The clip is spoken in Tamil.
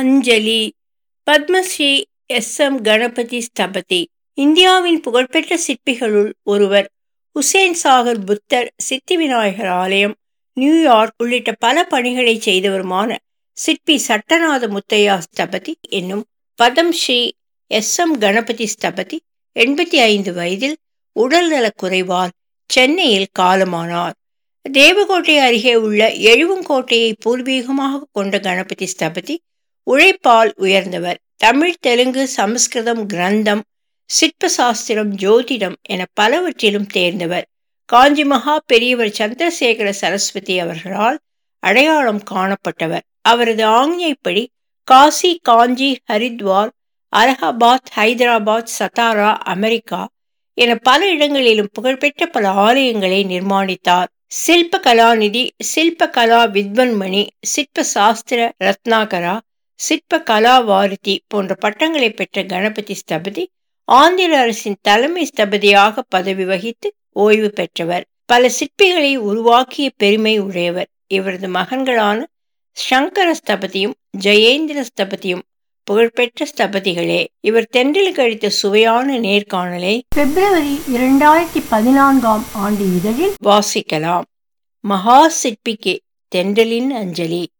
அஞ்சலி பத்மஸ்ரீ எஸ் எம் கணபதி ஸ்தபதி இந்தியாவின் புகழ்பெற்ற சிற்பிகளுள் ஒருவர் ஹுசேன் சாகர் புத்தர் சித்தி விநாயகர் ஆலயம் நியூயார்க் உள்ளிட்ட பல பணிகளை செய்தவருமான சிற்பி சட்டநாத முத்தையா ஸ்தபதி என்னும் பதம் ஸ்ரீ எஸ் எம் கணபதி ஸ்தபதி எண்பத்தி ஐந்து வயதில் உடல்நலக் குறைவால் சென்னையில் காலமானார் தேவகோட்டை அருகே உள்ள எழுவங்கோட்டையை பூர்வீகமாக கொண்ட கணபதி ஸ்தபதி உழைப்பால் உயர்ந்தவர் தமிழ் தெலுங்கு சமஸ்கிருதம் கிரந்தம் சிற்ப சாஸ்திரம் ஜோதிடம் என பலவற்றிலும் தேர்ந்தவர் காஞ்சி மகா பெரியவர் சந்திரசேகர சரஸ்வதி அவர்களால் அடையாளம் காணப்பட்டவர் அவரது ஆஞ்ஞைப்படி காசி காஞ்சி ஹரித்வார் அலகாபாத் ஹைதராபாத் சத்தாரா அமெரிக்கா என பல இடங்களிலும் புகழ்பெற்ற பல ஆலயங்களை நிர்மாணித்தார் சில்ப கலாநிதி சில்ப கலா வித்வன்மணி சிற்ப சாஸ்திர ரத்னாகரா சிற்ப கலா வாரிதி போன்ற பட்டங்களை பெற்ற கணபதி ஸ்தபதி ஆந்திர அரசின் தலைமை ஸ்தபதியாக பதவி வகித்து ஓய்வு பெற்றவர் பல சிற்பிகளை உருவாக்கிய பெருமை உடையவர் இவரது மகன்களான சங்கர ஸ்தபதியும் ஜெயேந்திர ஸ்தபதியும் புகழ்பெற்ற ஸ்தபதிகளே இவர் தென்றலுக்கு அளித்த சுவையான நேர்காணலை பிப்ரவரி இரண்டாயிரத்தி பதினான்காம் ஆண்டு இதழில் வாசிக்கலாம் மகா சிற்பிக்கு தென்றலின் அஞ்சலி